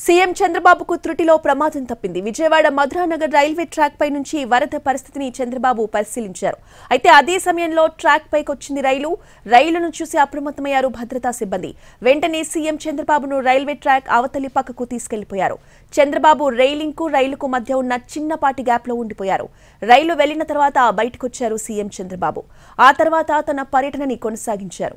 CM చంద్రబాబుకు త్రుటిలో ప్రమాదం తప్పింది విజయవాడ మధురానగర్ రైల్వే ట్రాక్ పై నుంచి వరద పరిస్థితిని చంద్రబాబు పరిశీలించారు అయితే అదే సమయంలో ట్రాక్ పైకి వచ్చింది రైలు రైలును చూసి అప్రమత్తమయ్యారు భద్రతా సిబ్బంది వెంటనే సీఎం చంద్రబాబును రైల్వే ట్రాక్ అవతలి పక్కకు తీసుకెళ్లిపోయారు చంద్రబాబు రైలింగ్ కు రైలుకు మధ్య ఉన్న చిన్నపాటి గ్యాప్ లో ఉండిపోయారు రైలు వెళ్లిన తర్వాత బయటకొచ్చారు సీఎం చంద్రబాబు ఆ తర్వాత తన పర్యటనని కొనసాగించారు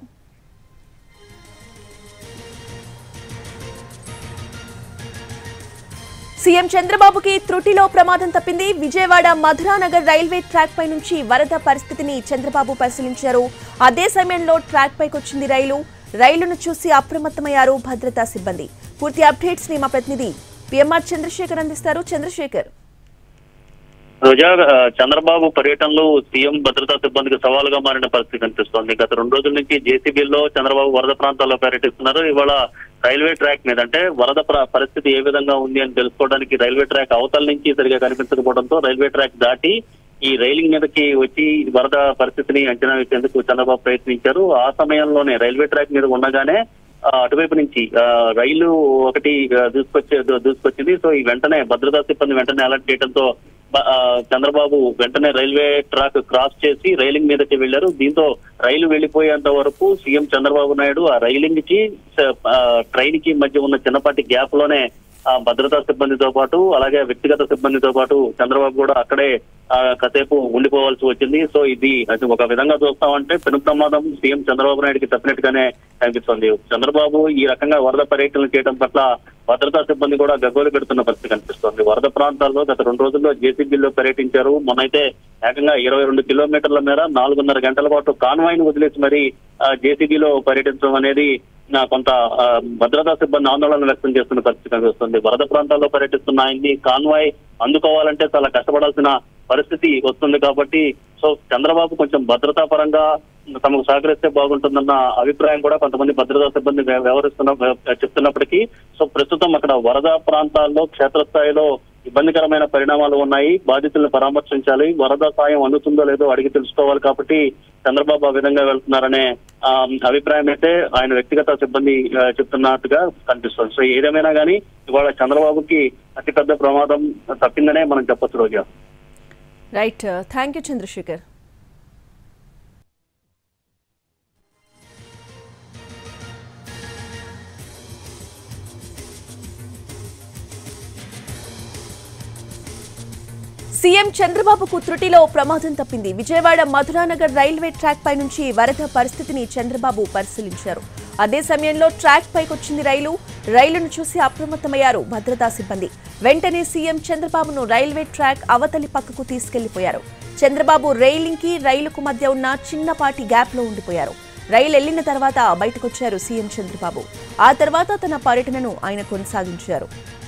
సీఎం చంద్రబాబుకి త్రుటిలో ప్రమాదం తప్పింది విజయవాడ మధురానగర్ రైల్వే ట్రాక్ పై నుంచి వరద పరిస్థితిని చంద్రబాబు పరిశీలించారు అదే సమయంలో ట్రాక్ పైకి వచ్చింది రైలు రైలును చూసి అప్రమత్తమయ్యారు భద్రతా సిబ్బంది పూర్తి అప్డేట్స్ ని మా ప్రతినిధి పిఎంఆర్ చంద్రశేఖర్ అందిస్తారు చంద్రశేఖర్ రోజా ఆ, చంద్రబాబు పర్యటనలో సీఎం భద్రతా సిబ్బందికి సవాలుగా మారిన పరిస్థితి కనిపిస్తోంది గత రెండు రోజుల నుంచి జేసీబీల్లో చంద్రబాబు వరద ప్రాంతాల్లో పర్యటిస్తున్నారు ఇవాళ రైల్వే ట్రాక్ మీద అంటే వరద ప్ర- పరిస్థితి ఏ విధంగా ఉంది అని తెలుసుకోవడానికి రైల్వే ట్రాక్ అవతల నుంచి సరిగా కనిపించకపోవడంతో రైల్వే ట్రాక్ దాటి ఈ రైలింగ్ మీదకి వచ్చి వరద పరిస్థితిని అంచనా వేసేందుకు చంద్రబాబు ప్రయత్నించారు ఆ సమయంలోనే రైల్వే ట్రాక్ మీద ఉండగానే ఆ, అటువైపు నుంచి ఆ, రైలు ఒకటి ఆ, దూసుకొచ్చే దూ- దూసుకొచ్చింది సో ఈ వెంటనే భద్రతా సిబ్బంది వెంటనే అలర్ట్ చేయడంతో బ- ఆ, చంద్రబాబు వెంటనే రైల్వే ట్రాక్ క్రాస్ చేసి రైలింగ్ మీదకి వెళ్లారు దీంతో రైలు వెళ్లిపోయేంత వరకు సీఎం చంద్రబాబు నాయుడు ఆ రైలింగ్ కి స- ఆ, ట్రైన్ కి మధ్య ఉన్న చిన్నపాటి గ్యాప్ లోనే ఆ భద్రతా సిబ్బందితో పాటు అలాగే వ్యక్తిగత సిబ్బందితో పాటు చంద్రబాబు కూడా అక్కడే ఆ, కాసేపు ఉండిపోవాల్సి వచ్చింది సో ఇది అది ఒక విధంగా చూస్తామంటే పెను ప్రమాదం సీఎం చంద్రబాబు నాయుడుకి తప్పినట్టుగానే కనిపిస్తోంది చంద్రబాబు ఈ రకంగా వరద పర్యటనలు చేయడం పట్ల భద్రతా సిబ్బంది కూడా గగ్గోలు పెడుతున్న పరిస్థితి కనిపిస్తోంది వరద ప్రాంతాల్లో గత రెండు రోజుల్లో జేసీబీల్లో పర్యటించారు మొన్నైతే ఏకంగా ఇరవై రెండు కిలోమీటర్ల మేర నాలుగున్నర గంటల పాటు కాన్వాయ్ ను వదిలేసి మరి జేసీబీలో పర్యటించడం అనేది నా కొంత ఆ, భద్రతా సిబ్బంది ఆందోళన వ్యక్తం చేస్తున్న పరిస్థితి కనిపిస్తుంది వరద ప్రాంతాల్లో పర్యటిస్తున్న ఆయన్ని కాన్వాయ్ అందుకోవాలంటే చాలా కష్టపడాల్సిన పరిస్థితి వస్తుంది కాబట్టి సో చంద్రబాబు కొంచెం భద్రతా పరంగా తమకు సహకరిస్తే బాగుంటుందన్న అభిప్రాయం కూడా కొంతమంది భద్రతా సిబ్బంది వ్య- వ్యవహరిస్తున్న వ్య- చెప్తున్నప్పటికీ సో ప్రస్తుతం అక్కడ వరద ప్రాంతాల్లో క్షేత్రస్థాయిలో ఇబ్బందికరమైన పరిణామాలు ఉన్నాయి బాధితులను పరామర్శించాలి వరద సాయం అందుతుందో లేదో అడిగి తెలుసుకోవాలి కాబట్టి చంద్రబాబు ఆ విధంగా వెళ్తున్నారనే ఆ, అభిప్రాయం అయితే ఆయన వ్యక్తిగత సిబ్బంది ఆ, చెప్తున్నట్టుగా కనిపిస్తుంది సో ఏదేమైనా కానీ ఇవాళ చంద్రబాబుకి అతిపెద్ద ప్రమాదం తప్పిందనే మనం చెప్పొచ్చు Roja right thank you Chandrasekhar CM చంద్రబాబుకు త్రుటిలో ప్రమాదం తప్పింది విజయవాడ మధురానగర్ రైల్వే ట్రాక్ పై నుంచి వరద పరిస్థితిని చంద్రబాబు పరిశీలించారు అదే సమయంలో ట్రాక్ పైకొచ్చింది రైలు రైలును చూసి అప్రమత్తమయ్యారు భద్రతా సిబ్బంది వెంటనే సీఎం చంద్రబాబును రైల్వే ట్రాక్ అవతలి పక్కకు తీసుకెళ్లిపోయారు చంద్రబాబు రైలింగ్ కి రైలుకు మధ్య ఉన్న చిన్నపాటి గ్యాప్ లో ఉండిపోయారు రైలు వెళ్లిన తర్వాత బయటకొచ్చారు సీఎం చంద్రబాబు ఆ తర్వాత తన పర్యటనను ఆయన కొనసాగించారు